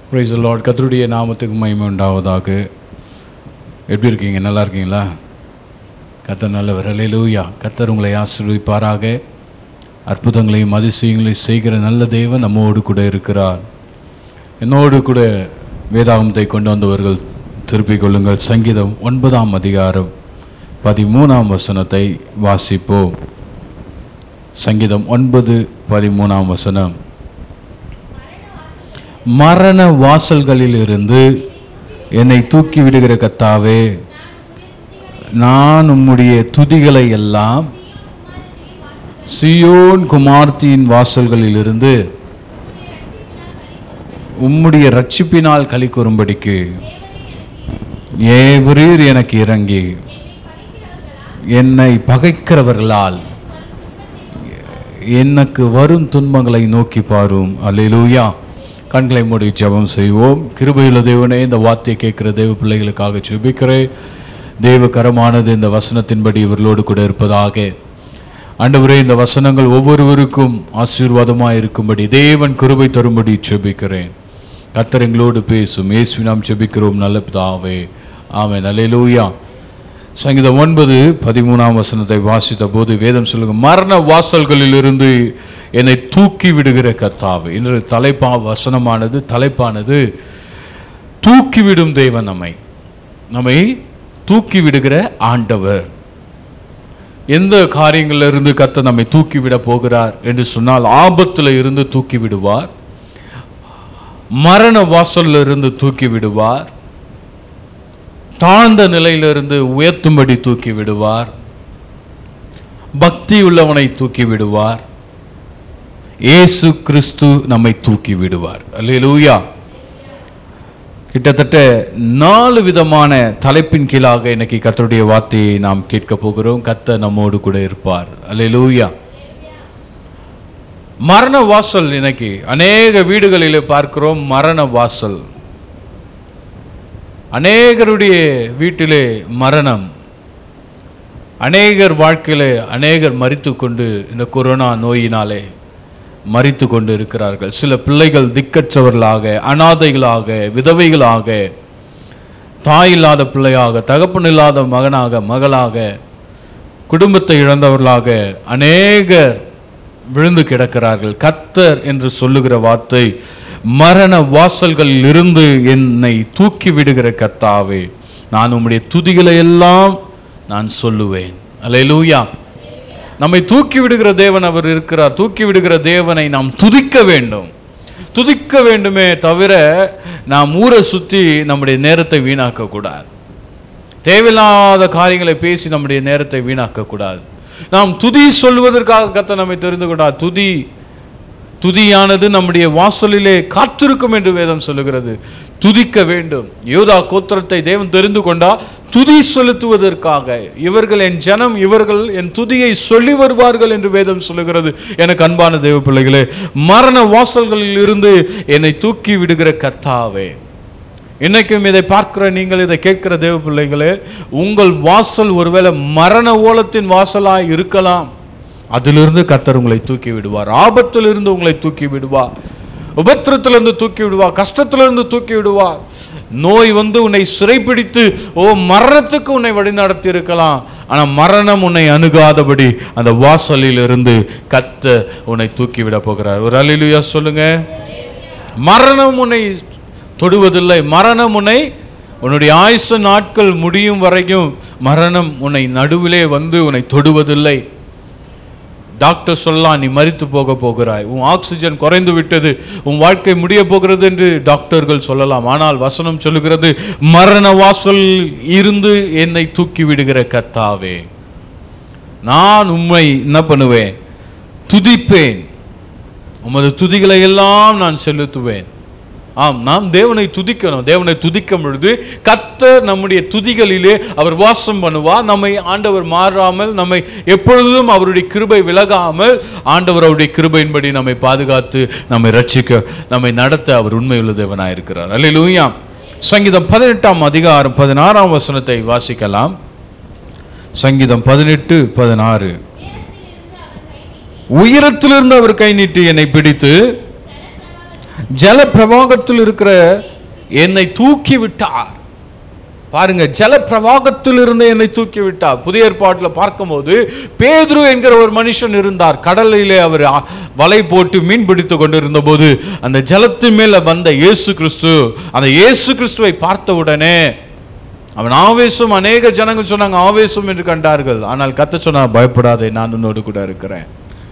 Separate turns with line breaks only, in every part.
price Lord கத்தருடைய நாமத்துக்கு மகிமை உண்டாவதாக எப்படி இருக்கீங்க நல்லா இருக்கீங்களா கத்தர் நல்லவர் அல்லேலூயா கத்தர் உங்களை ஆசீர்வதிப்பாராக அற்புதங்களையும் அதிசயங்களையும் செய்கிற நல்ல தேவன் நம்மோடு கூட இருக்கிறார் என்னோடு கூட வேதாகமத்தை கொண்டு வந்தவர்கள் திருப்பிக் கொள்ளுங்கள் சங்கீதம் ஒன்பதாம் அதிகாரம் பதிமூணாம் வசனத்தை வாசிப்போம் சங்கீதம் ஒன்பது பதிமூணாம் வசனம் மரண வாசல்களில் இருந்து என்னை தூக்கி விடுகிற கத்தாவே நான் உம்முடைய துதிகளை எல்லாம் சியோன் குமார்த்தியின் வாசல்களில் இருந்து உம்முடைய ரட்சிப்பினால் களி கூறும்படிக்கு ஏவரீர் எனக்கு இறங்கி என்னை பகைக்கிறவர்களால் எனக்கு வரும் துன்பங்களை நோக்கி பாரும் அல்லேலூயா கண்களை மூடி ஜெபம் செய்வோம் கிருபையுள்ள தேவனே இந்த வார்த்தையை கேட்கிற தேவ பிள்ளைகளுக்காக ஜெபிக்கிறேன் தேவ கரமானது இந்த வசனத்தின்படி இவர்களோடு கூட இருப்பதாக ஆண்டவரே இந்த வசனங்கள் ஒவ்வொருவருக்கும் ஆசீர்வாதமாக இருக்கும்படி தேவன் கிருபை தரும்படி ஜெபிக்கிறேன் கத்தர் எங்களோடு பேசும் இயேசு நாம் ஜெபிக்கிறோம் நல்ல பிதாவே ஆமென் அல்லேலூயா சங்கீதம் ஒன்பது பதிமூணாம் வசனத்தை வாசித்த போது வேதம் சொல்லுங்க மரண வாசல்களில் இருந்து என்னை தூக்கி விடுகிற கர்த்தாவே இன்று தலைப்பா வசனமானது தலைப்பானது தூக்கிவிடும் தேவன் நம்மை நம்மை தூக்கி விடுகிற ஆண்டவர் எந்த காரியங்கள்ல இருந்து கத்த நம்மை தூக்கி விட போகிறார் என்று சொன்னால் ஆபத்துல இருந்து தூக்கி விடுவார் மரண வாசல்ல இருந்து தூக்கி விடுவார் தாழ்ந்த நிலையிலிருந்து உயர்த்தும்படி தூக்கி விடுவார் பக்தி உள்ளவனை தூக்கி விடுவார் இயேசு கிறிஸ்து நம்மை தூக்கி விடுவார் அல்லேலூயா கிட்டத்தட்ட நாலு விதமான தலைப்பின் கீழாக இன்னைக்கு கர்த்தருடைய வார்த்தையை நாம் கேட்க போகிறோம் கத்த நம்மோடு கூட இருப்பார் அல்லேலூயா மரண வாசல் இன்னைக்கு அநேக வீடுகளிலே பார்க்கிறோம் மரண வாசல் அநேகருடைய வீட்டிலே மரணம் அநேகர் வாழ்க்கையிலே அநேகர் மரித்து கொண்டு இந்த கொரோனா நோயினாலே மரித்து கொண்டு இருக்கிறார்கள் சில பிள்ளைகள் திக்கற்றவர்களாக அனாதைகளாக விதவைகளாக தாய் இல்லாத பிள்ளையாக தகப்பன் இல்லாத மகனாக மகளாக குடும்பத்தை இழந்தவர்களாக அநேகர் விழுந்து கிடக்கிறார்கள் கத்தர் என்று சொல்லுகிற வார்த்தை மரண வாசல்களில் இருந்து என்னை தூக்கி விடுகிற கத்தாவே நான் உம்முடைய துதிகளை எல்லாம் நான் சொல்லுவேன் அல்லேலூயா நம்மை தூக்கி விடுகிற தேவன் அவர் இருக்கிறார் தூக்கி விடுகிற தேவனை நாம் துதிக்க வேண்டும் துதிக்க வேண்டுமே தவிர நாம் ஊரை சுற்றி நம்முடைய நேரத்தை வீணாக்க கூடாது தேவையில்லாத காரியங்களை பேசி நம்முடைய நேரத்தை வீணாக்க கூடாது நாம் துதி சொல்வதற்காக கத்த நம்மை தெரிந்து கொண்டார் துதி துதியானது நம்முடைய வாசலிலே காத்திருக்கும் என்று வேதம் சொல்லுகிறது துதிக்க வேண்டும் யோதா கோத்திரத்தை தேவன் தெரிந்து கொண்டா துதி செலுத்துவதற்காக இவர்கள் என் ஜனம் இவர்கள் என் துதியை சொல்லி வருவார்கள் என்று வேதம் சொல்லுகிறது எனக்கு அன்பான தேவ பிள்ளைகளே மரண வாசல்களில் இருந்து என்னை தூக்கி விடுகிற கத்தாவே இன்னைக்கும் இதை பார்க்கிற நீங்கள் இதை கேட்கிற தேவ பிள்ளைகளே உங்கள் வாசல் ஒருவேளை மரண ஓலத்தின் வாசலாய் இருக்கலாம் அதிலிருந்து கத்தர் உங்களை தூக்கி விடுவார் ஆபத்திலிருந்து உங்களை தூக்கி விடுவார் உபத்திரத்திலிருந்து தூக்கி விடுவார் கஷ்டத்திலிருந்து தூக்கி விடுவார் நோய் வந்து உன்னை சிறைப்பிடித்து ஓ மரணத்துக்கு உன்னை வழிநடத்தி இருக்கலாம் ஆனா மரணம் உன்னை அணுகாதபடி அந்த வாசலில் இருந்து கத்த உன்னை தூக்கி விட போகிறார் ஒரு அலிலுயா சொல்லுங்க மரணம் உன்னை தொடுவதில்லை மரணம் உன்னை உன்னுடைய ஆயுச நாட்கள் முடியும் வரைக்கும் மரணம் உன்னை நடுவிலே வந்து உன்னை தொடுவதில்லை டாக்டர் சொல்லலாம் நீ மரித்து போக போகிறாய் உன் ஆக்சிஜன் குறைந்து விட்டது உன் வாழ்க்கை முடிய போகிறது என்று டாக்டர்கள் சொல்லலாம் ஆனால் வசனம் சொல்லுகிறது மரண வாசல் இருந்து என்னை தூக்கி விடுகிற கத்தாவே நான் உம்மை என்ன பண்ணுவேன் துதிப்பேன் உமது துதிகளை எல்லாம் நான் செலுத்துவேன் ஆம் நாம் தேவனை துதிக்கணும் தேவனை துதிக்கும் பொழுது கத்தர் நம்முடைய துதிகளிலே அவர் வாசம் பண்ணுவார் நம்மை ஆண்டவர் மாறாமல் நம்மை எப்பொழுதும் அவருடைய கிருபை விலகாமல் ஆண்டவர் அவருடைய கிருபையின்படி நம்மை பாதுகாத்து நம்மை ரட்சிக்க நம்மை நடத்த அவர் உண்மையுள்ள தேவனாய் இருக்கிறார் அல்லேலூயா சங்கீதம் பதினெட்டாம் அதிகாரம் பதினாறாம் வசனத்தை வாசிக்கலாம் சங்கீதம் பதினெட்டு பதினாறு உயரத்திலிருந்து அவர் கை நீட்டி என்னை பிடித்து ஜல பிரவாகத்தில் இருக்கிற என்னை தூக்கி விட்டார் பாருங்க ஜல பிரவாகத்தில் இருந்து என்னை தூக்கி விட்டார் புதிய ஏற்பாட்டில் பார்க்கும்போது பேதுரு என்கிற ஒரு மனுஷன் இருந்தார் கடலிலே அவர் அ- வலை போட்டு மீன் பிடித்து கொண்டிருந்த போது அந்த ஜலத்தின் மேல வந்த இயேசு கிறிஸ்து அந்த இயேசு கிறிஸ்துவை பார்த்த உடனே அவன் ஆவேசம் அநேக ஜனங்கள் சொன்னாங்க ஆவேசம் என்று கண்டார்கள் ஆனால் கத்த சொன்னா பயப்படாதே நான் உன்னோடு கூட இருக்கிறேன்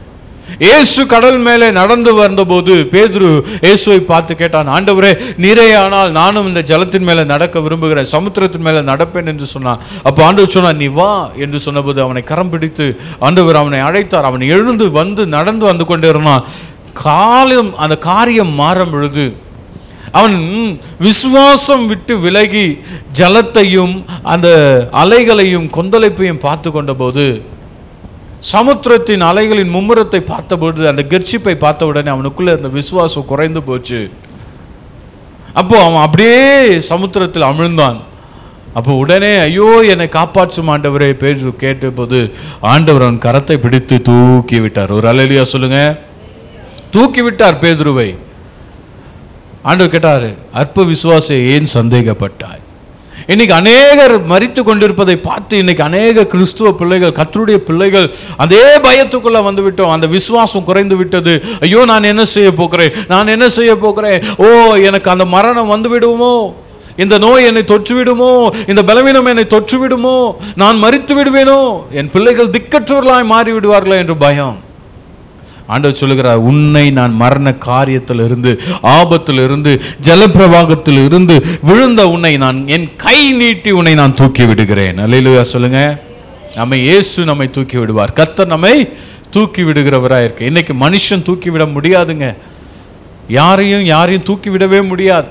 இயேசு கடல் மேலே நடந்து வந்தபோது பேதுரு இயேசுவை பார்த்து கேட்டான் ஆண்டவரே நீரே ஆனால் நானும் இந்த ஜலத்தின் மேலே நடக்க விரும்புகிறேன் சமுத்திரத்தின் மேலே நடப்பேன் என்று சொன்னான் அப்போ ஆண்டவர் சொன்னார் நீ வா என்று சொன்னபோது அவனை கரம் பிடித்து ஆண்டவர் அவனை அழைத்தார் அவன் எழுந்து வந்து நடந்து வந்து கொண்டே இருந்தான் காலம் அந்த காரியம் மாறும் பொழுது அவன் விசுவாசம் விட்டு விலகி ஜலத்தையும் அந்த அலைகளையும் கொந்தளிப்பையும் பார்த்து கொண்டபோது சமுத்திரத்தின் அலைகளின் மும்முரத்தை பார்த்தபொழுது அந்த கெர்ச்சிப்பை பார்த்த உடனே அவனுக்குள்ள இருந்த விசுவாசம் குறைந்து போச்சு அப்போ அவன் அப்படியே சமுத்திரத்தில் அமிழ்ந்தான் அப்போ உடனே ஐயோ என்னை காப்பாற்றும் ஆண்டவரே பேரு கேட்டபோது ஆண்டவர் அவன் கரத்தை பிடித்து தூக்கி விட்டார் ஒரு அலையிலியா சொல்லுங்க தூக்கி விட்டார் பேதுருவை ஆண்டவர் கேட்டாரு அற்ப விசுவாசை ஏன் சந்தேகப்பட்டாய் இன்னைக்கு அநேகர் மரித்து கொண்டிருப்பதை பார்த்து இன்னைக்கு அநேக கிறிஸ்துவ பிள்ளைகள் கத்தருடைய பிள்ளைகள் அதே பயத்துக்குள்ள வந்து விட்டோம் அந்த விசுவாசம் குறைந்து விட்டது ஐயோ நான் என்ன செய்ய போகிறேன் நான் என்ன செய்ய போகிறேன் ஓ எனக்கு அந்த மரணம் வந்து விடுமோ இந்த நோய் என்னை தொற்று விடுமோ இந்த பலவீனம் என்னை தொற்று விடுமோ நான் மரித்து விடுவேனோ என் பிள்ளைகள் திக்கற்றவர்களாய் மாறி விடுவார்களோ என்று பயம் ஆண்டவர் சொல்லுகிறார் உன்னை நான் மரண காரியத்தில் இருந்து ஆபத்தில் இருந்து ஜலப்பிரவாகத்தில் இருந்து விழுந்த உன்னை நான் என் கை நீட்டி உன்னை நான் தூக்கி விடுகிறேன் அல்லேலூயா சொல்லுங்க நம்மை இயேசு நம்மை தூக்கி விடுவார் கர்த்தர் நம்மை தூக்கி விடுகிறவராக இருக்கு இன்னைக்கு மனுஷன் தூக்கி விட முடியாதுங்க யாரையும் யாரையும் தூக்கி விடவே முடியாது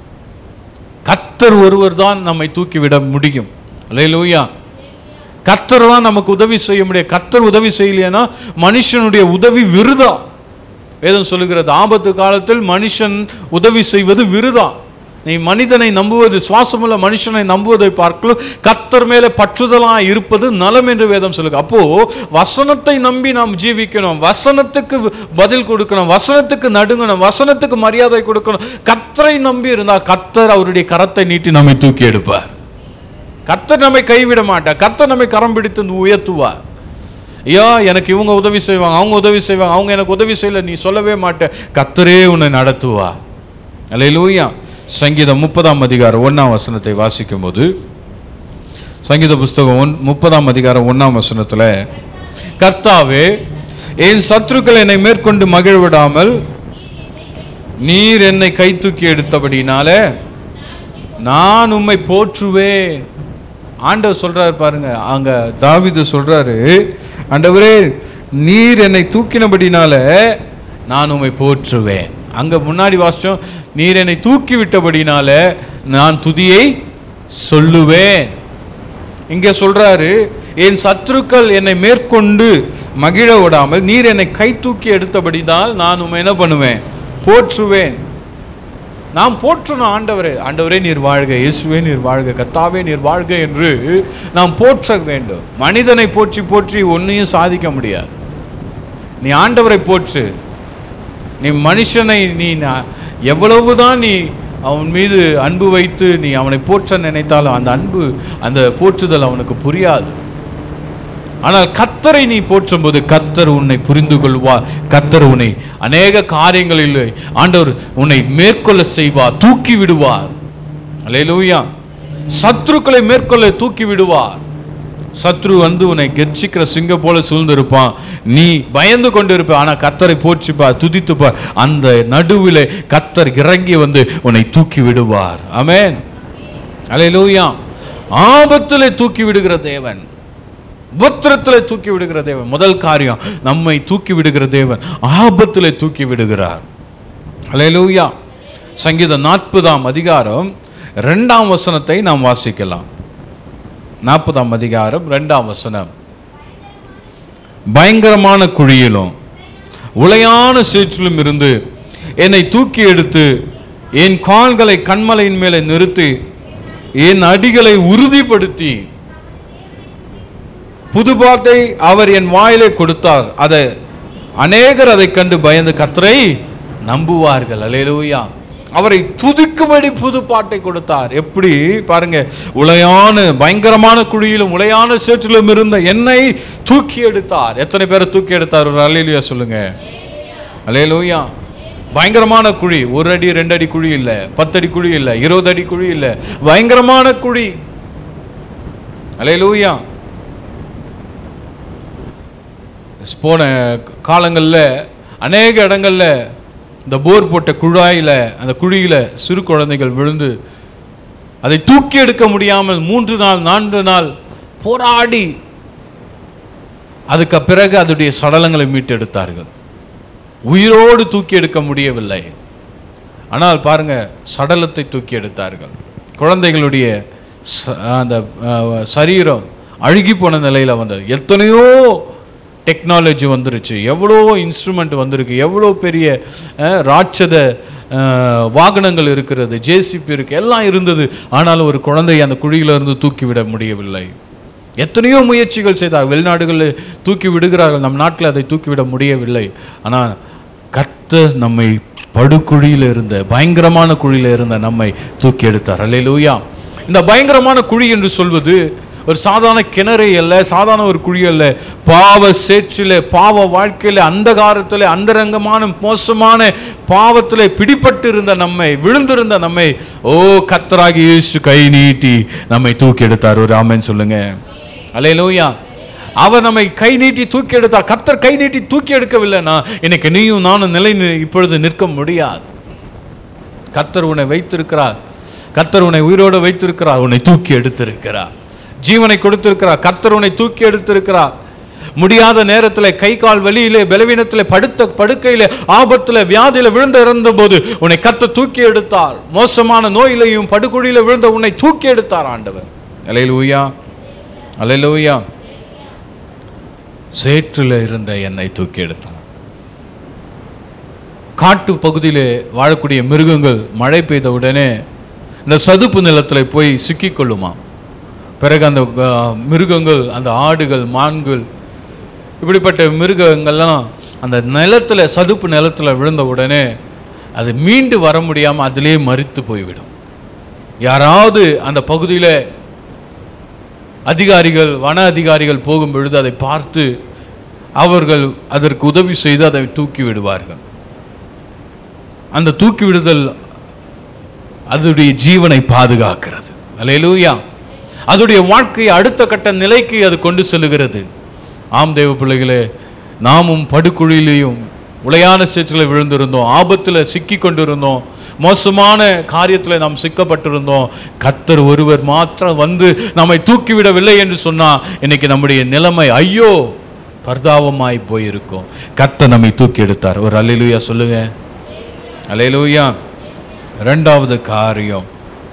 கர்த்தர் ஒருவர் தான் நம்மை தூக்கி விட முடியும் அல்லேலூயா கர்த்தர் தான் நமக்கு உதவி செய்ய முடியும் கர்த்தர் உதவி செய்யலைன்னா மனுஷனுடைய உதவி விருதா வேதம் சொல்லுகிறது ஆபத்து காலத்தில் மனுஷன் உதவி செய்வது விருதா நீ மனிதனை நம்புவது சுவாசமுள்ள மனுஷனை நம்புவதை பார்க்கலாம் கர்த்தர் மேலே பற்றுதலா இருப்பது நலம் என்று வேதம் சொல்லுங்க அப்போ வசனத்தை நம்பி நாம் ஜீவிக்கணும் வசனத்துக்கு பதில் கொடுக்கணும் வசனத்துக்கு நடுங்கணும் வசனத்துக்கு மரியாதை கொடுக்கணும் கர்த்தரை நம்பி இருந்தால் கர்த்தர் அவருடைய கரத்தை நீட்டி நம்மை தூக்கி எடுப்பார் கர்த்தர் நம்மை கைவிட மாட்டார் கர்த்தர் நம்மை கரம் பிடித்து உயர்த்துவார் ஐயா எனக்கு இவங்க உதவி செய்வாங்க அவங்க உதவி செய்வாங்க அவங்க எனக்கு உதவி செய்யல நீ சொல்லவே மாட்ட கர்த்தரே உன்னை நடத்துவா அல்லேலூயா சங்கீதம் முப்பதாம் அதிகாரம் ஒன்றாம் வசனத்தை வாசிக்கும் போது சங்கீத புஸ்தகம் ஒன் முப்பதாம் அதிகாரம் ஒன்றாம் வசனத்தில் கர்த்தாவே என் சத்துருக்கள் என்னை மேற்கொண்டு மகிழ்விடாமல் நீர் என்னை கை தூக்கி எடுத்தபடினால நான் உம்மை போற்றுவேன் ஆண்டவர் சொல்றாரு பாருங்க அங்க தாவீது சொல்றாரு ஆண்டவரே நீர் என்னை தூக்கினபடினால நான் உம்மை போற்றுவேன் அங்க முன்னாடி வாசிச்சோம் நீர் என்னை தூக்கி விட்டபடினால நான் துதியை சொல்லுவேன் இங்க சொல்றாரு என் சத்துருக்கள் என்னை மேற்கொண்டு மகிழ விடாமல் நீர் என்னை கை தூக்கி எடுத்தபடினால் நான் உம்மை என்ன பண்ணுவேன் போற்றுவேன் நாம் போற்றணும் ஆண்டவரே ஆண்டவரே நீர் வாழ்க இயேசுவே நீர் வாழ்க கத்தாவே நீர் வாழ்க என்று நாம் போற்ற வேண்டும் மனிதனை போற்றி போற்றி ஒன்றையும் சாதிக்க முடியாது நீ ஆண்டவரை போற்று நீ மனுஷனை நீ ந- எவ்வளவுதான் நீ அவன் மீது அன்பு வைத்து நீ அவனை போற்ற நினைத்தாலும் அந்த அன்பு அந்த போற்றுதல் அவனுக்கு புரியாது ஆனால் கத்தரை நீ போற்றும்போது கத்தர் உன்னை புரிந்து கொள்வார் கத்தர் உன்னை அநேக காரியங்களில் ஆண்டவர் உன்னை மேற்கொள்ள செய்வார் தூக்கி விடுவார் அல்லேலூயா சத்ருக்களை மேற்கொள்ள தூக்கி விடுவார் சத்ரு வந்து உன்னை கெர்ச்சிக்கிற சிங்க போல சூழ்ந்திருப்பான் நீ பயந்து கொண்டு இருப்ப ஆனா கத்தரை போற்றிப்பா துதித்துப்பா அந்த நடுவிலே கத்தர் இறங்கி வந்து உன்னை தூக்கி விடுவார் ஆமென் அல்லேலூயா ஆபத்திலே தூக்கி விடுகிற தேவன் உபத்திரத்திலே தூக்கி விடுகிற தேவன் முதல் காரியம் நம்மை தூக்கி விடுகிற தேவன் ஆபத்திலே தூக்கி விடுகிறார் அல்லேலூயா சங்கீதம் நாற்பதாம் அதிகாரம் ரெண்டாம் வசனத்தை நாம் வாசிக்கலாம் நாற்பதாம் அதிகாரம் ரெண்டாம் வசனம் பயங்கரமான குழியிலும் உளையான சேற்றிலும் இருந்து என்னை தூக்கி எடுத்து என் கால்களை கண்மலையின் மேலே நிறுத்தி என் அடிகளை உறுதிப்படுத்தி புதுபாட்டை அவர் என் வாயிலே கொடுத்தார் அதை அநேகர் அதை கண்டு பயந்து கத்தரை நம்புவார்கள் அல்லேலூயா அவரை துதிக்கும்படி புது பாட்டை கொடுத்தார் எப்படி பாருங்க உளையான பயங்கரமான குழியிலும் உளையான சேற்றிலும் இருந்த என்னை தூக்கி எடுத்தார் எத்தனை பேரை தூக்கி எடுத்தார் ஒரு அல்லேலூயா சொல்லுங்க அல்லேலூயா பயங்கரமான குழி ஒரு அடி ரெண்டு அடி குழி இல்ல பத்தடி குழி இல்ல இருபது அடி குழி இல்ல பயங்கரமான குழி அல்லேலூயா போன காலங்களில் அநேக இடங்கள்ல இந்த போர் போட்ட குழாயில் அந்த குழியில் சிறு குழந்தைகள் விழுந்து அதை தூக்கி எடுக்க முடியாமல் மூன்று நாள் நான்கு நாள் போராடி அதுக்கு பிறகு அதனுடைய சடலங்களை மீட்டெடுத்தார்கள் உயிரோடு தூக்கி எடுக்க முடியவில்லை ஆனால் பாருங்க சடலத்தை தூக்கி எடுத்தார்கள் குழந்தைகளுடைய ச- அந்த அஹ், சரீரம் அழுகி போன நிலையில் வந்தது எத்தனையோ டெக்னாலஜி வந்துருச்சு எவ்வளோ இன்ஸ்ட்ருமெண்ட் வந்திருக்கு எவ்வளோ பெரிய அஹ், ராட்சத அஹ், வாகனங்கள் இருக்கிறது ஜேசிபி இருக்கு எல்லாம் இருந்தது ஆனாலும் ஒரு குழந்தையை அந்த குழியிலிருந்து தூக்கி விட முடியவில்லை எத்தனையோ முயற்சிகள் செய்தார் வெளிநாடுகளில் தூக்கி விடுகிறார்கள் நம் நாட்டில் அதை தூக்கிவிட முடியவில்லை ஆனால் கர்த்தர் நம்மை படுகுழியில் இருந்த பயங்கரமான குழியில் இருந்த நம்மை தூக்கி எடுத்தார் அல்லேலூயா இந்த பயங்கரமான குழி என்று சொல்வது ஒரு சாதாரண கிணறு அல்ல சாதாரண ஒரு குழி அல்ல பாவ சேற்றிலே பாவ வாழ்க்கையில அந்தகாரத்திலே அந்தரங்கமான மோசமான பாவத்திலே பிடிபட்டு இருந்த நம்மை விழுந்திருந்த நம்மை ஓ கத்தராகி இயேசு கை நீட்டி நம்மை தூக்கி எடுத்தார் ஒரு ஆமென் சொல்லுங்க அல்லேலூயா அவர் நம்மை கை நீட்டி தூக்கி எடுத்தார் கத்தர் கை நீட்டி தூக்கி எடுக்கவில்லைன்னா இன்னைக்கு நீயும் நானும் நிலை நி- இப்பொழுது நிற்க முடியாது கத்தர் உன்னை வைத்திருக்கிறார் கத்தர் உன்னை உயிரோடு வைத்திருக்கிறார் உன்னை தூக்கி எடுத்திருக்கிறார் ஜீவனை கொடுத்திருக்கிறார் கத்தர் உன்னை தூக்கி எடுத்திருக்கிறார் முடியாத நேரத்தில் கை கால் வலியிலே பலவீனத்தில் படுத்த படுக்கையிலே ஆபத்தில் வியாதியில விழுந்து இறந்த போது உன்னை கத்த தூக்கி எடுத்தார் மோசமான நோயிலையும் படுகுழியில விழுந்த உன்னை தூக்கி எடுத்தார் ஆண்டவர் அலையிலூயா அலையிலூயா சேற்றில் இருந்த என்னை தூக்கி எடுத்தார் காட்டு பகுதியிலே வாழக்கூடிய மிருகங்கள் மழை பெய்த உடனே இந்த சதுப்பு நிலத்தில் போய் சிக்கிக்கொள்ளுமா பிறகு அந்த அஹ், மிருகங்கள் அந்த ஆடுகள் மான்கள் இப்படிப்பட்ட மிருகங்கள்லாம் அந்த நிலத்துல சதுப்பு நிலத்துல விழுந்த உடனே அது மீண்டு வர முடியாமல் அதிலே மரித்து போய்விடும் யாராவது அந்த பகுதியில் அதிகாரிகள் வன அதிகாரிகள் போகும் பொழுது அதை பார்த்து அவர்கள் அதற்கு உதவி செய்து அதை தூக்கி விடுவார்கள் அந்த தூக்கி விடுதல் அதனுடைய ஜீவனை பாதுகாக்கிறது அல்லேலூயா அதனுடைய வாழ்க்கையை அடுத்த கட்ட நிலைக்கு அது கொண்டு செல்லுகிறது ஆம் தேவ பிள்ளைகளே நாமும் படுகுழியிலையும் உளையான சேற்றில் விழுந்திருந்தோம் ஆபத்தில் சிக்கி கொண்டிருந்தோம் மோசமான காரியத்தில் நாம் சிக்கப்பட்டிருந்தோம் கத்தர் ஒருவர் மாத்திரம் வந்து நம்மை தூக்கிவிடவில்லை என்று சொன்னா இன்னைக்கு நம்முடைய நிலைமை ஐயோ பர்தாபமாய் போயிருக்கும் கத்தர் நம்மை தூக்கி எடுத்தார் ஒரு அல்லேலூயா சொல்லுங்க அல்லேலூயா ரெண்டாவது காரியம்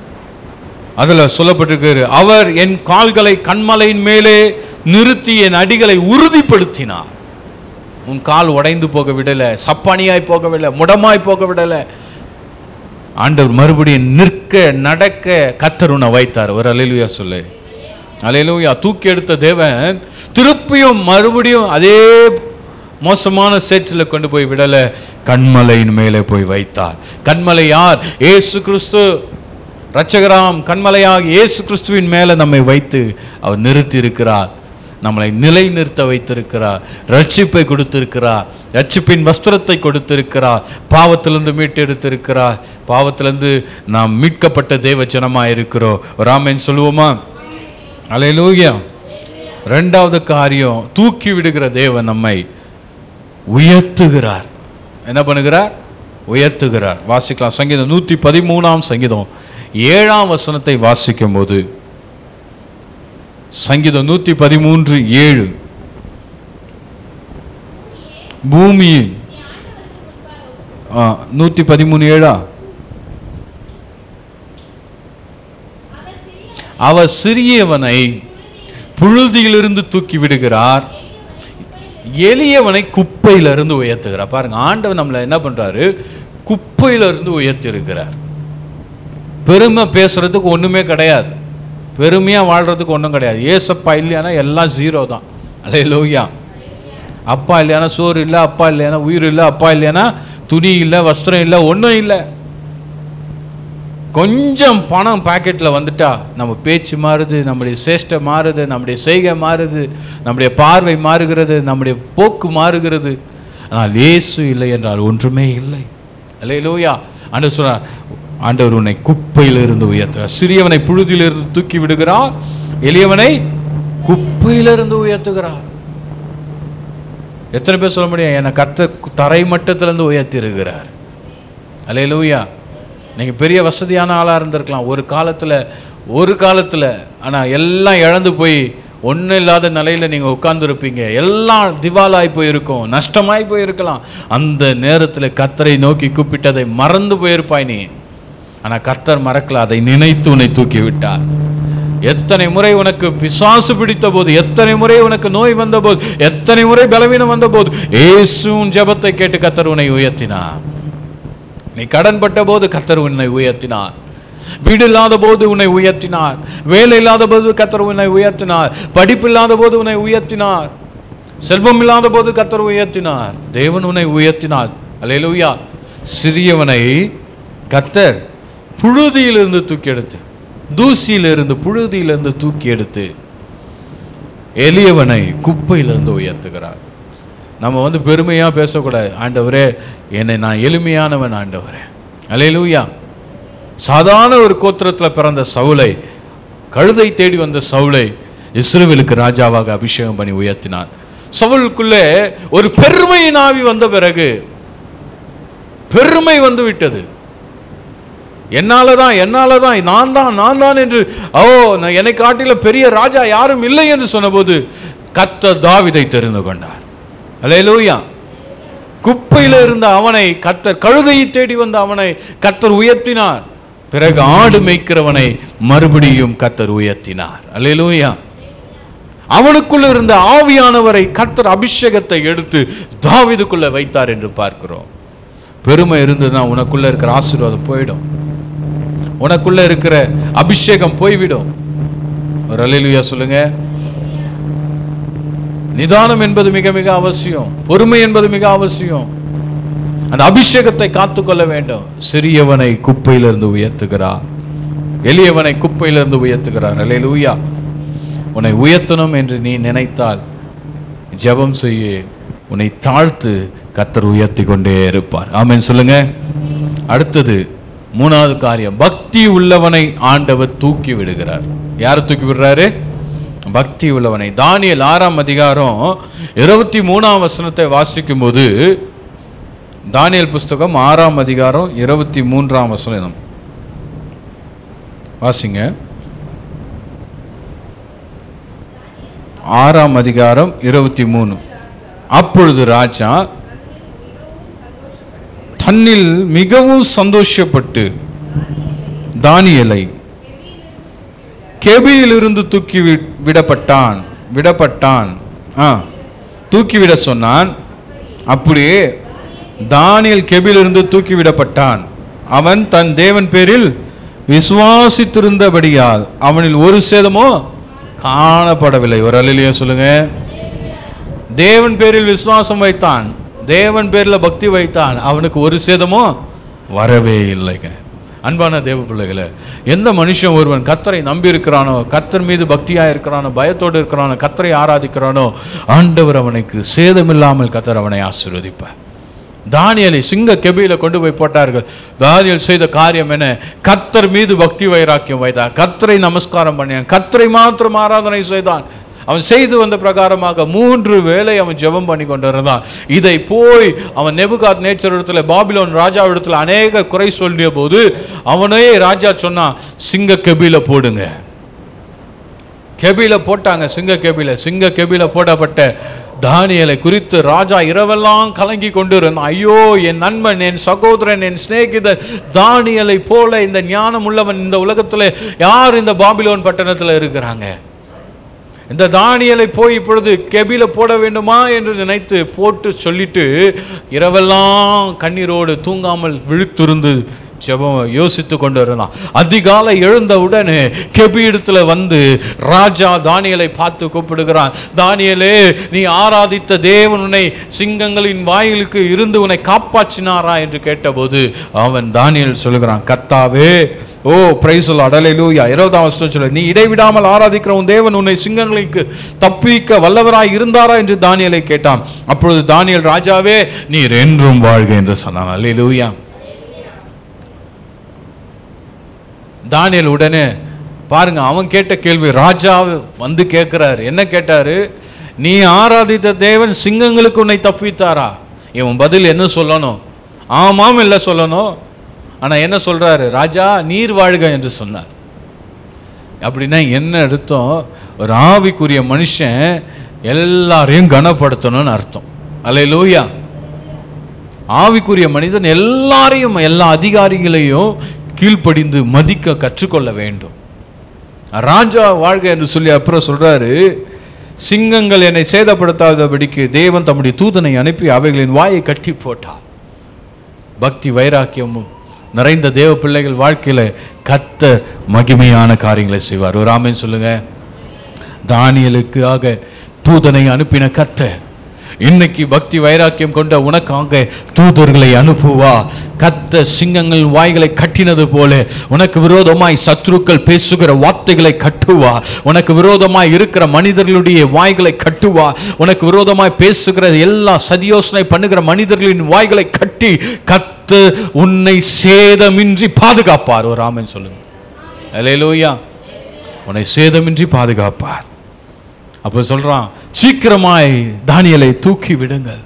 அதுல சொல்லப்பட்டிருக்கு அவர் என் கால்களை கண்மலையின் மேலே நிறுத்தி என் அடிகளை உறுதிப்படுத்தினார் உன் கால் உடைந்து போக விடல சப்பானியாய் போக விடல முடமாய் போக விடல ஆண்டவர் மறுபடியும் நிற்க நடக்க கத்தர் உன்னை வைத்தார் ஒரு அலையிலுயா சொல்லு அலையிலுயா தூக்கி எடுத்த தேவன் திருப்பியும் மறுபடியும் அதே மோசமான சேற்றில் கொண்டு போய் விடல கண்மலையின் மேலே போய் வைத்தார் கண்மலை யார் ஏசு கிறிஸ்து ரட்சகராம் கண்மலையாக இயேசு கிறிஸ்துவின் மேலே நம்மை வைத்து அவர் நிறுத்தி இருக்கிறார் நம்மளை நிலை நிறுத்த வைத்திருக்கிறார் ரட்சிப்பை கொடுத்திருக்கிறார் ரட்சிப்பின் வஸ்திரத்தை கொடுத்திருக்கிறார் பாவத்திலிருந்து மீட்டெடுத்திருக்கிறார் பாவத்திலிருந்து நாம் மீட்கப்பட்ட தேவ ஜனமாக இருக்கிறோம் ராமன் சொல்லுவோமா அலையலூயா ரெண்டாவது காரியம் தூக்கி விடுகிற தேவன் நம்மை உயர்த்துகிறார் என்ன பண்ணுகிறார் உயர்த்துகிறார் வாசிக்கலாம் சங்கீதம் நூற்றி பதிமூணாம் சங்கீதம் ஏழாம் வசனத்தை வாசிக்கும் போது சங்கீதம் நூற்றி பதிமூன்று ஏழு பூமி நூற்றி பதிமூணு ஏழா அவர் சிறியவனை புழுதியிலிருந்து தூக்கி விடுகிறார் எளியவனை குப்பையிலிருந்து உயர்த்துகிறார் பாருங்க ஆண்டவர் நம்மளை என்ன பண்றாரு குப்பையிலிருந்து உயர்த்தி இருக்கிறார் பெருமை பேசுறதுக்கு ஒண்ணுமே கிடையாது பெருமையா வாழ்றதுக்கு ஒன்றும் கிடையாது ஏசப்பா இல்லையானா எல்லாம் ஜீரோ தான் அலே லோய்யா அப்பா இல்லையானா சோறு இல்லை அப்பா இல்லையானா உயிர் இல்லை அப்பா இல்லையானா துணி இல்லை வஸ்திரம் இல்லை ஒன்றும் இல்லை கொஞ்சம் பணம் பாக்கெட்டில் வந்துட்டா நம்ம பேச்சு மாறுது நம்முடைய சேஷ்டை மாறுது நம்முடைய செய்கை மாறுது நம்முடைய பார்வை மாறுகிறது நம்முடைய போக்கு மாறுகிறது ஆனால் இயேசு இல்லை என்றால் ஒன்றுமே இல்லை அல்லேலூயா ஆண்டவர் சொல்றார் ஆண்டவர் உன்னை குப்பையிலிருந்து உயர்த்துகிறார் சிறியவனை புழுதியிலிருந்து தூக்கி விடுகிறார் எளியவனை குப்பையிலிருந்து உயர்த்துகிறார் எத்தனை பேர் சொல்ல முடியும் என்னை கத்த தரை மட்டத்திலிருந்து உயர்த்தி இருக்கிறார் அல்லேலூயா நீங்கள் பெரிய வசதியான ஆளாக இருந்திருக்கலாம் ஒரு காலத்தில் ஒரு காலத்தில் ஆனால் எல்லாம் இழந்து போய் ஒன்றும் இல்லாத நிலையில் நீங்கள் உட்கார்ந்துருப்பீங்க எல்லாம் திவாலாய் போயிருக்கும் நஷ்டமாய் போயிருக்கலாம் அந்த நேரத்தில் கத்தரை நோக்கி கூப்பிட்டதை மறந்து போயிருப்பாய் நீ ஆனால் கர்த்தர் மறக்கல அதை நினைத்து உன்னை தூக்கி விட்டார் எத்தனை முறை உனக்கு பிசாசு பிடித்த போது எத்தனை முறை உனக்கு நோய் வந்த போது எத்தனை முறை பலவீனம் வந்த போது ஏசும் ஜெபத்தை கேட்டு கத்தர் உன்னை உயர்த்தினார் நீ கடன் பட்ட போது கத்தர் உன்னை உயர்த்தினார் வீடு இல்லாத போது உன்னை உயர்த்தினார் வேலை இல்லாத போது கத்தர் உன்னை உயர்த்தினார் படிப்பு இல்லாத போது உன்னை உயர்த்தினார் செல்வம் இல்லாத போது கத்தர் உயர்த்தினார் தேவன் உன்னை உயர்த்தினார் அல்லேலூயா சிறியவனை கத்தர் புழுதியிலிருந்து தூக்கி எடுத்து தூசியிலிருந்து புழுதியிலிருந்து தூக்கி எடுத்து எளியவனை குப்பையிலிருந்து உயர்த்துகிறார் நம்ம வந்து பெருமையாக பேசக்கூடாது ஆண்டவரே என்னை நான் எளிமையானவன் ஆண்டவரே அல்லேலூயா சாதாரண ஒரு கோத்திரத்தில் பிறந்த சவுலை கழுதை தேடி வந்த சவுலை இஸ்ரவேலுக்கு ராஜாவாக அபிஷேகம் பண்ணி உயர்த்தினார் சவுலுக்குள்ளே ஒரு பெருமையின் ஆவி வந்த பிறகு பெருமை வந்து விட்டது என்னால தான் என்னால தான் நான் தான் நான் தான் என்று ஓ நான் என்னை காட்டில பெரிய ராஜா யாரும் இல்லை என்று சொன்னபோது கத்த தாவிதை தெரிந்து கொண்டார் அல்லேலூயா குப்பையில இருந்த அவனை கத்தர் கழுதையை தேடி வந்த அவனை கத்தர் உயர்த்தினார் பிறகு ஆடு மேய்க்கிறவனை மறுபடியும் கத்தர் உயர்த்தினார் அல்லேலூயா அவனுக்குள்ள இருந்த ஆவியானவரை கத்தர் அபிஷேகத்தை எடுத்து தாவிதுக்குள்ள வைத்தார் என்று பார்க்கிறோம் பெருமை இருந்ததுன்னா உனக்குள்ள இருக்கிற ஆசீர்வாதம் போயிடும் உனக்குள்ள இருக்கிற அபிஷேகம் போய்விடும் ஒரு அல்லேலூயா சொல்லுங்க நிதானம் என்பது மிக மிக அவசியம் பொறுமை என்பது மிக அவசியம் அந்த அபிஷேகத்தை காத்துக்கொள்ள வேண்டும் சிறியவனை குப்பையிலிருந்து உயர்த்துகிறார் எளியவனை குப்பையிலிருந்து உயர்த்துகிறார் அல்லேலூயா உன்னை உயர்த்தணும் என்று நீ நினைத்தால் ஜெபம் செய்ய உன்னை தாழ்த்து கத்தர் உயர்த்தி கொண்டே இருப்பார் ஆமென் சொல்லுங்க அடுத்தது மூணாவது காரியம் பக்தி உள்ளவனை ஆண்டவர் தூக்கி விடுகிறார் யார் தூக்கி விடுறாரு பக்தி உள்ளவனை தானியல் ஆறாம் அதிகாரம் இருபத்தி மூணாம் வசனத்தை வாசிக்கும் போது தானியல் புஸ்தகம் ஆறாம் அதிகாரம் இருபத்தி மூன்றாம் வசனம் வாசிங்க ஆறாம் அதிகாரம் இருபத்தி மூணு அப்பொழுது ராஜா தன்னில் மிகவும் சந்தோஷப்பட்டு தானியலை கெபியிலிருந்து தூக்கி வி- விடப்பட்டான் விடப்பட்டான் ஆ தூக்கிவிட சொன்னான் அப்படியே தானியல் கெபியிலிருந்து தூக்கி விடப்பட்டான் அவன் தன் தேவன் பேரில் விசுவாசித்திருந்தபடியால் அவனில் ஒரு சேதமோ காணப்படவில்லை ஒரு அலையிலேயே சொல்லுங்க தேவன் பேரில் விசுவாசம் வைத்தான் தேவன் பேரில் பக்தி வைத்தான் அவனுக்கு ஒரு சேதமோ வரவே இல்லைங்க அன்பான தேவ பிள்ளைகளே எந்த மனுஷன் ஒருவன் கத்தரை நம்பி இருக்கிறானோ கத்தர் மீது பக்தியா இருக்கிறானோ பயத்தோடு இருக்கிறானோ கத்தரை ஆராதிக்கிறானோ ஆண்டவர் அவனுக்கு சேதமில்லாமல் கத்தர் அவனை ஆசீர்வதிப்பார் தானியலை சிங்க கெபியில கொண்டு போய் போட்டார்கள் தானியல் செய்த காரியம் என்ன கத்தர் மீது பக்தி வைராக்கியம் வைத்தான் கத்தரை நமஸ்காரம் பண்ணினான் கத்தரை மாத்திரம் ஆராதனை செய்தான் அவன் செய்து வந்த பிரகாரமாக மூன்று வேளை அவன் ஜெபம் பண்ணி கொண்டிருந்தான் இதை போய் அவன் நெபுகாத் நேச்சர் இடத்துல பாபிலோன் ராஜா இடத்துல அநேக குறை சொல்லிய போது அவனே ராஜா சொன்னான் சிங்க கெபியில போடுங்க கெபியில போட்டாங்க சிங்க கெபியில சிங்க கெபியில போடப்பட்ட தானியலை குறித்து ராஜா இரவெல்லாம் கலங்கி கொண்டு இருந்தான் ஐயோ என் நண்பன் என் சகோதரன் என் சிநேகிதர் தானியலை போல இந்த ஞானம் உள்ளவன் இந்த உலகத்துல யார் இந்த பாபிலோன் பட்டணத்துல இருக்கிறாங்க இந்த தானியலை போய் இப்பொழுது கெபில போட வேண்டுமா என்று நினைத்து போட்டு சொல்லிட்டு இரவெல்லாம் கண்ணீரோடு தூங்காமல் விழித்திருந்து ஜெபம் யோசித்து கொண்டு இருந்தான் அதிகாலை எழுந்த உடனே கெபீடத்துல வந்து ராஜா தானியலை பார்த்து கூப்பிடுகிறான் தானியலே நீ ஆராதித்த தேவன் உன்னை சிங்கங்களின் வாயிலுக்கு இருந்து உன்னை காப்பாற்றினாரா என்று கேட்டபோது அவன் தானியல் சொல்லுகிறான் கத்தாவே ஓ பிரைஸ் அடலைலூயா இருபதாம் வருஷம் சொல்ல நீ இடைவிடாமல் ஆராதிக்கிற உன் தேவன் உன்னை சிங்கங்களுக்கு தப்பிக்க வல்லவராய் இருந்தாரா என்று தானியலை கேட்டான் அப்பொழுது தானியல் ராஜாவே நீர் என்றும் வாழ்க என்று சொன்னான் அல்லேலூயா தானியல் உடனே பாருங்க அவன் கேட்ட கேள்வி ராஜா வந்து கேட்கிறாரு என்ன கேட்டாரு நீ ஆராதித்த தேவன் சிங்கங்களுக்கு உன்னை தப்பித்தாரா இவன் பதில் என்ன சொல்லணும் ஆமாம் இல்லை சொல்லணும் ஆனா என்ன சொல்றாரு ராஜா நீர் வாழ்க என்று சொன்னார் அப்படின்னா என்ன அர்த்தம் ஒரு ஆவிக்குரிய மனுஷன் எல்லாரையும் கனப்படுத்தணும்னு அர்த்தம் அல்லேலூயா ஆவிக்குரிய மனிதன் எல்லாரையும் எல்லா அதிகாரிகளையும் கீழ்ப்படிந்து மதிக்க கற்றுக்கொள்ள வேண்டும் ராஜா வாழ்க என்று சொல்லி அப்புறம் சொல்றாரு சிங்கங்கள் என்னை சேதப்படுத்தாதபடிக்கு தேவன் தம்முடைய தூதனை அனுப்பி அவைகளின் வாயை கட்டி போட்டார் பக்தி வைராக்கியமும் நிறைந்த தேவ பிள்ளைகள் வாழ்க்கையில கத்தர் மகிமையான காரியங்களை செய்வார் ஒரு ஆமென் சொல்லுங்க தானியலுக்காக தூதனை அனுப்பின கத்தர் இன்னைக்கு பக்தி வைராக்கியம் கொண்ட உனக்காக தூதர்களை அனுப்புவா கத்த சிங்கங்கள் வாய்களை கட்டினது போல உனக்கு விரோதமாய் சத்ருக்கள் பேசுகிற வார்த்தைகளை கட்டுவா உனக்கு விரோதமாய் இருக்கிற மனிதர்களுடைய வாய்களை கட்டுவா உனக்கு விரோதமாய் பேசுகிற எல்லா சதியோசனை பண்ணுகிற மனிதர்களின் வாய்களை கட்டி கத்து உன்னை சேதமின்றி பாதுகாப்பார் ஒரு ஆமென் சொல்லுங்க அல்லேலூயா உன்னை சேதமின்றி பாதுகாப்பார் அப்போ சொல்றான் சீக்கிரமாய் தானியலை தூக்கி விடுங்கள்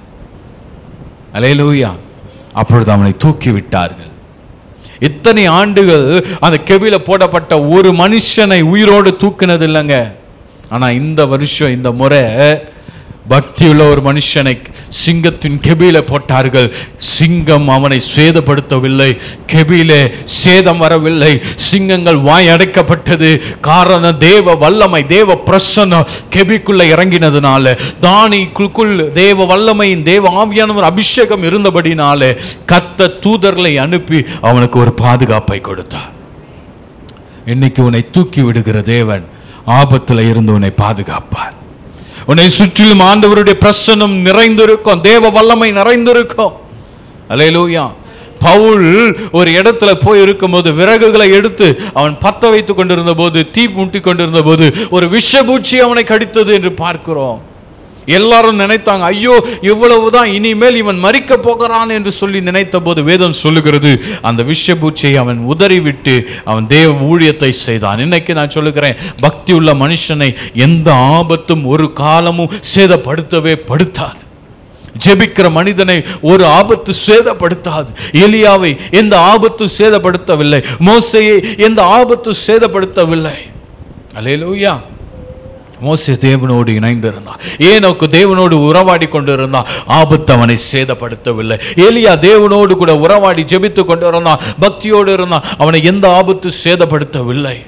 அலேலூயா அப்பொழுது அவனை தூக்கி விட்டார்கள் இத்தனை ஆண்டுகள் அந்த கெபில போடப்பட்ட ஒரு மனுஷனை உயிரோடு தூக்கினது இல்லைங்க ஆனா இந்த வருஷம் இந்த முறை பக்தியுள்ள ஒரு மனுஷனை சிங்கத்தின் கெபில போட்டார்கள் சிங்கம் அவனை சேதப்படுத்தவில்லை கெபிலே சேதம் வரவில்லை சிங்கங்கள் வாய் அடைக்கப்பட்டது காரணம் தேவ வல்லமை தேவ பிரசன்னம் கெபிக்குள்ள இறங்கினதுனால தானிக்குள் தேவ வல்லமையின் தேவ ஆவியானவர் அபிஷேகம் இருந்தபடினாலே கத்த தூதர்களை அனுப்பி அவனுக்கு ஒரு பாதுகாப்பை கொடுத்தார் இன்னைக்கு உன்னை தூக்கி விடுகிற தேவன் ஆபத்துல இருந்து உன்னை பாதுகாப்பார் உன்னை சுற்றிலும் ஆண்டவருடைய பிரசன்னம் நிறைந்திருக்கும் தேவ வல்லமை நிறைந்திருக்கும் அலையலூயா பவுல் ஒரு இடத்துல போய் இருக்கும்போது விறகுகளை எடுத்து அவன் பத்த வைத்துக் கொண்டிருந்த போது தீ மூட்டி கொண்டிருந்த போது ஒரு விஷபூச்சி அவனை கடித்தது என்று பார்க்கிறோம் எல்லாரும் நினைத்தாங்க ஐயோ இவ்வளவுதான் இனிமேல் இவன் மறிக்க போகிறான் என்று சொல்லி நினைத்த போது வேதம் சொல்லுகிறது அந்த விஷபூச்சியை அவன் உதறிவிட்டு அவன் தேவ ஊழியத்தை செய்தான் இன்னைக்கு நான் சொல்லுகிறேன் பக்தி உள்ள மனுஷனை எந்த ஆபத்தும் ஒரு காலமும் சேதப்படுத்தவே படுத்தாது ஜெபிக்கிற மனிதனை ஒரு ஆபத்து சேதப்படுத்தாது எலியாவை எந்த ஆபத்து சேதப்படுத்தவில்லை மோசையை எந்த ஆபத்து சேதப்படுத்தவில்லை அல்லேலூயா மோசே தேவனோடு இணைந்திருந்தான் ஏனோக்கு தேவனோடு உறவாடி கொண்டிருந்தான் ஆபத்து அவனை சேதப்படுத்தவில்லை ஏலியா தேவனோடு கூட உறவாடி ஜெபித்து கொண்டிருந்தான் பக்தியோடு இருந்தான் அவனை எந்த ஆபத்து சேதப்படுத்தவில்லை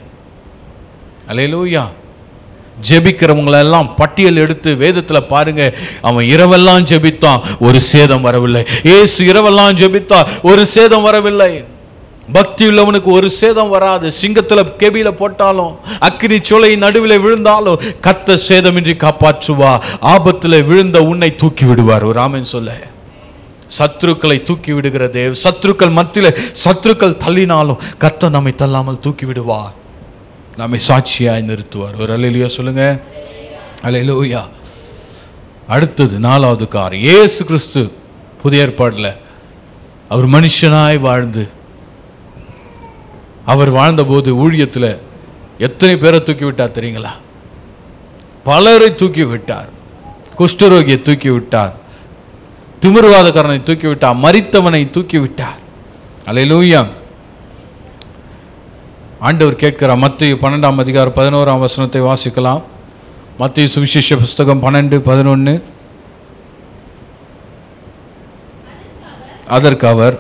அல்லேலூயா ஜெபிக்கிறவங்களெல்லாம் பட்டியல் எடுத்து வேதத்துல பாருங்க அவன் இரவெல்லாம் ஜெபித்தான் ஒரு சேதம் வரவில்லை ஏசு இரவெல்லாம் ஜெபித்தா ஒரு சேதம் வரவில்லை பக்தி உள்ளவனுக்கு ஒரு சேதம் வராது சிங்கத்துல கெபியில போட்டாலும் அக்கினி சோலை நடுவில் விழுந்தாலும் கத்த சேதமின்றி காப்பாற்றுவா ஆபத்துல விழுந்த உன்னை தூக்கி விடுவார் ஒரு ராமன் சொல்ல சத்ருக்களை தூக்கி விடுகிற தேவ் சத்ருக்கள் மத்தியில சத்ருக்கள் தள்ளினாலும் கத்த நம்மை தள்ளாமல் தூக்கி விடுவார் நம்மை சாட்சியாய் நிறுத்துவார் ஒரு அலையிலையா சொல்லுங்க அலையிலூயா அடுத்தது நாலாவது கார் இயேசு கிறிஸ்து புதிய ஏற்பாடில் அவர் மனுஷனாய் வாழ்ந்து அவர் வாழ்ந்தபோது ஊழியத்தில் எத்தனை பேரை தூக்கி விட்டார் தெரியுங்களா பலரை தூக்கி விட்டார் குஷ்டரோகியை தூக்கி விட்டார் திமிர்வாதக்காரனை தூக்கி விட்டார் மரித்தவனை தூக்கி விட்டார் அலையிலூயா ஆண்டவர் கேட்கிறார் மத்திய பன்னெண்டாம் அதிகாரம் பதினோராம் வசனத்தை வாசிக்கலாம் மத்திய சுவிசேஷ புஸ்தகம் பன்னெண்டு பதினொன்று அதற்கு அவர்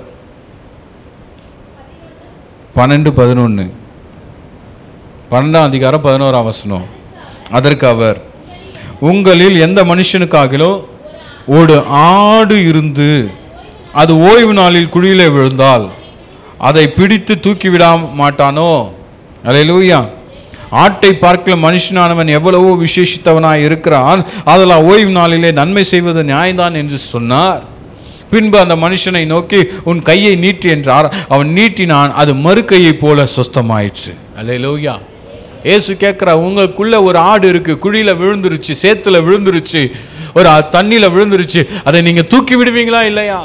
பன்னெண்டு பதினொன்று பன்னெண்டாம் அதிகாரம் பதினோராம் வசனம் அதற்கு அவர் உங்களில் எந்த மனுஷனுக்காகிலும் ஒரு ஆடு இருந்து அது ஓய்வு நாளில் குழியிலே விழுந்தால் அதை பிடித்து தூக்கி விட மாட்டானோ அல்லேலூயா ஆட்டை பார்க்கல மனுஷனானவன் எவ்வளவோ விசேஷித்தவனாய் இருக்கிறான் அதெல்லாம் ஓய்வு நாளிலே நன்மை செய்வது நியாயம்தான் என்று சொன்னார் பின்பு அந்த மனுஷனை நோக்கி உன் கையை நீட்டு என்றார் அவன் நீட்டினான் அது மறுக்கையைப் போல சொஸ்தமாயிற்று அல்லேலூயா ஏசு கேட்குறா உங்களுக்குள்ள ஒரு ஆடு இருக்கு குழியில விழுந்துருச்சு சேத்துல விழுந்துருச்சு ஒரு அ- தண்ணியில விழுந்துருச்சு அதை நீங்க தூக்கி விடுவீங்களா இல்லையா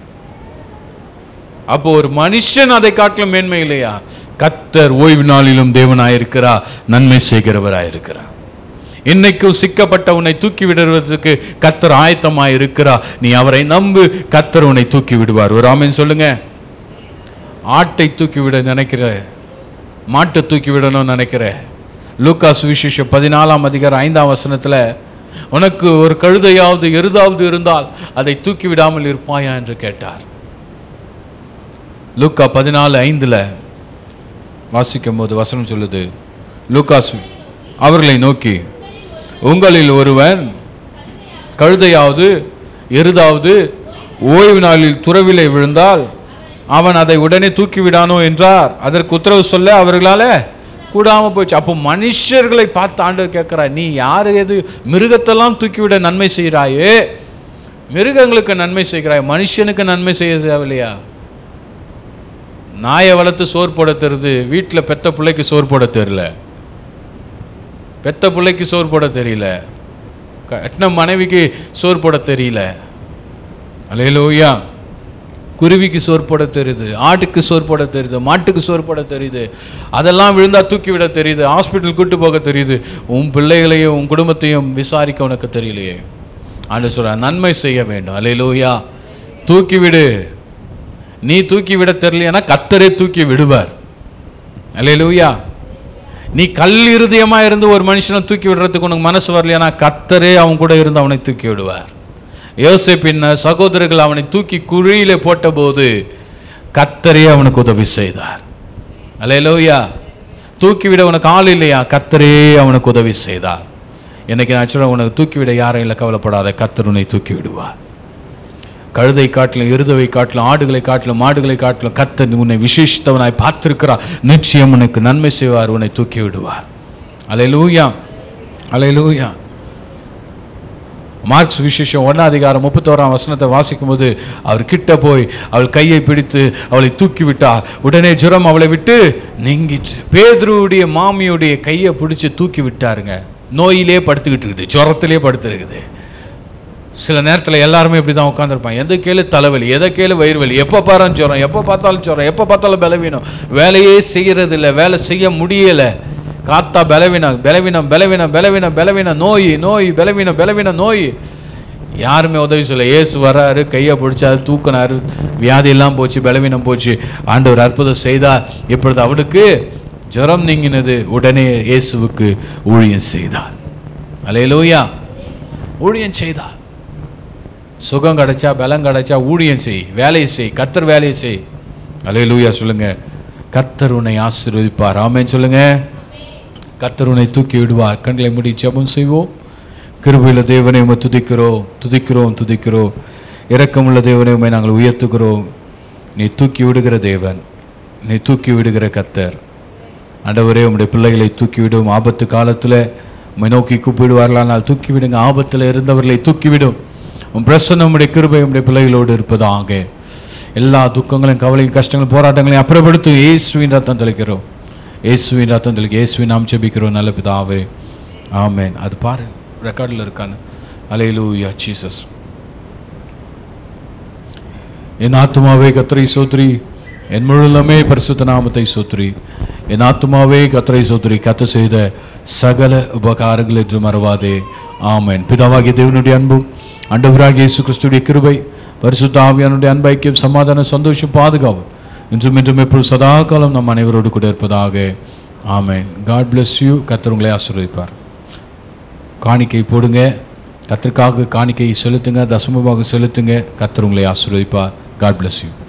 அப்போ ஒரு மனுஷன் அதை காட்டிலும் மேன்மை இல்லையா கத்தர் ஓய்வு நாளிலும் தேவனாயிருக்கிறா நன்மை செய்கிறவராயிருக்கிறா இன்னைக்கும் சிக்கப்பட்ட உன்னை தூக்கி விடுவதற்கு கத்தர் ஆயத்தமாய் இருக்கிறா நீ அவரை நம்பு கத்தர் உன்னை தூக்கி விடுவார் ஒரு ஆமென் சொல்லுங்க ஆட்டை தூக்கி விட நினைக்கிற மாட்டை தூக்கி விடணும்னு நினைக்கிற லூக்கா சுவிசேஷம் பதினாலாம் அதிகாரம் ஐந்தாம் வசனத்துல உனக்கு ஒரு கழுதையாவது எருதாவது இருந்தால் அதை தூக்கி விடாமல் இருப்பாயா என்று கேட்டார் லூக்கா பதினாலு ஐந்தில் வாசிக்கும் போது வசனம் சொல்லுது லூக்காசு அவர்களை நோக்கி உங்களில் ஒருவன் கழுதையாவது எருதாவது ஓய்வு நாளில் துறவிலே விழுந்தால் அவன் அதை உடனே தூக்கி விடானோ என்றார் அதற்கு உத்தரவு சொல்ல அவர்களால கூடாம போச்சு அப்போ மனுஷர்களை பார்த்து ஆண்டவர் கேட்கிறார் நீ யார் எது மிருகத்தெல்லாம் தூக்கிவிட நன்மை செய்கிறாயே மிருகங்களுக்கு நன்மை செய்கிறாய் மனுஷனுக்கு நன்மை செய்ய தேவையில்லையா நாயை வளர்த்து சோறு போட தெரியுது வீட்டில் பெத்த பிள்ளைக்கு சோறு போட தெரியல பெத்த பிள்ளைக்கு சோறு போட தெரியல கட்டின மனைவிக்கு சோறு போட தெரியல அலையலோயா குருவிக்கு சோறு போட தெரியுது ஆட்டுக்கு சோறு போட தெரியுது மாட்டுக்கு சோறு போட தெரியுது அதெல்லாம் விழுந்தா தூக்கி விட தெரியுது ஹாஸ்பிட்டல் கூட்டு போக தெரியுது உன் பிள்ளைகளையும் உன் குடும்பத்தையும் விசாரிக்க உனக்கு தெரியலையே ஆண்டு சொல்ற நன்மை செய்ய வேண்டும் அலையலோயா தூக்கி விடு நீ தூக்கி விட தெரியலையானா கத்தரே தூக்கி விடுவார் அல்லேலூயா நீ கல் இருதயமா இருந்து ஒரு மனுஷனை தூக்கி விடுறதுக்கு உனக்கு மனசு வரலையானா கத்தரே அவன் கூட இருந்து அவனை தூக்கி விடுவார் யோசேப்பின் சகோதரர்கள் அவனை தூக்கி குழியில போட்டபோது கத்தரே அவனுக்கு உதவி செய்தார் அல்லேலூயா தூக்கி விட உனக்கு ஆள் இல்லையா கத்தரே அவனுக்கு உதவி செய்தார் இன்னைக்கு நான் சொல்றேன் உனக்கு தூக்கி விட யாரும் இல்லை கவலைப்படாத கத்தர் உன்னை தூக்கி விடுவார் கழுதை காட்டிலும் எருதவை காட்டிலும் ஆடுகளை காட்டிலும் மாடுகளை காட்டிலும் கத்தர் உன்னை விசேஷித்தவனாய் பார்த்திருக்கிறார் நிச்சயம் உனக்கு நன்மை செய்வார் உன்னை தூக்கி விடுவார் அலையலூயா அலையலூயா மார்க்ஸ் விசேஷம் ஒன்றாம் அதிகாரம் முப்பத்தோராம் வசனத்தை வாசிக்கும்போது அவர் கிட்ட போய் அவள் கையை பிடித்து அவளை தூக்கி விட்டார் உடனே ஜுரம் அவளை விட்டு நீங்கிச்சு பேதுருவுடைய மாமியுடைய கையை பிடிச்சு தூக்கி விட்டாருங்க நோயிலே படுத்துக்கிட்டு இருக்குது ஜுரத்திலே படுத்துருக்குது சில நேரத்தில் எல்லாருமே இப்படி தான் உட்காந்துருப்பாங்க எந்த கேளு தலைவலி எதை கேளு வயிறு வலி எப்போ பாருன்னு ஜுரம் எப்போ பார்த்தாலும் ஜுரம் எப்போ பார்த்தாலும் பலவீனம் வேலையே செய்கிறது இல்லை வேலை செய்ய முடியலை காத்தா பலவீனம் பலவீனம் பலவீனம் பலவீனம் பலவீனம் நோய் நோய் பலவீனம் பலவீனம் நோய் யாருமே உதவி சொல்ல ஏசு வராரு கையை பிடிச்சாரு தூக்கினாரு வியாதியெல்லாம் போச்சு பலவீனம் போச்சு ஆண்டவர் அற்புதம் செய்தார் இப்பொழுது அவனுக்கு ஜுரம் நீங்கினது உடனே இயேசுவுக்கு ஊழியம் செய்தார் அலையலூயா ஊழியம் செய்தார் சுகம் கிடைச்சா பலம் கிடைச்சா ஊழியம் செய் வேலையை செய் கத்தர் வேலையை செய் அலையலூயா சொல்லுங்க கத்தர் உன்னை ஆசீர்வதிப்பார் ஆமென் சொல்லுங்க கத்தர் உன்னை தூக்கி விடுவார் கண்களை மூடி ஜெபம் செய்வோம் கிருபையுள்ள தேவனை உம்மை துதிக்கிறோம் துதிக்கிறோம் துதிக்கிறோம் இரக்கமுள்ள தேவனை உம்மை நாங்கள் உயர்த்துகிறோம் நீ தூக்கி விடுகிற தேவன் நீ தூக்கி விடுகிற கத்தர் ஆண்டவரே உம்முடைய பிள்ளைகளை தூக்கி விடும் ஆபத்து காலத்தில் உம்மை நோக்கி கூப்பிடுவார்களானால் தூக்கி விடுங்க ஆபத்தில் இருந்தவர்களை தூக்கிவிடும் உன் பிரசன்னம் உம்முடைய கிருபை உம்முடைய பிள்ளைகளோடு இருப்பதாக எல்லா துக்கங்களையும் கவலையும் கஷ்டங்களும் போராட்டங்களையும் அப்புறப்படுத்தி இயேசுவின் ரத்தம் தெளிக்கிறோம் இயேசுவின் ரத்தம் தெளிக்க இயேசுவின் நாம் ஜெபிக்கிறோம் நல்ல பிதாவே ஆமென் அது பாரு ரெக்கார்டில் இருக்கான்னு அலையிலூயா ஜீசஸ் என் ஆத்துமாவே கத்தரை சோத்ரி என் முழுலமே பரிசுத்த நாமத்தை சோத்ரி என் ஆத்துமாவே கத்தரை சோத்ரி கத்த செய்த சகல உபகாரங்கள் என்று மறவாதே ஆமென் பிதாவாகிய தேவனுடைய அன்பும் ஆண்டவராகிய இயேசு கிறிஸ்துடைய கிருபை பரிசுத்த ஆவியானுடைய அன்பைக்கியம் சமாதானம் சந்தோஷம் பாதுகாப்பு இன்றும் இன்றும் எப்பொழுது சதா காலம் நம் அனைவரோடு கூட இருப்பதாக ஆமென் காட் bless யூ கத்தர் உங்களை ஆசீர்வதிப்பார் காணிக்கை போடுங்க கத்திற்காக காணிக்கை செலுத்துங்க தசமபாக செலுத்துங்க கத்தர் உங்களை ஆசீர்வதிப்பார் காட் bless யூ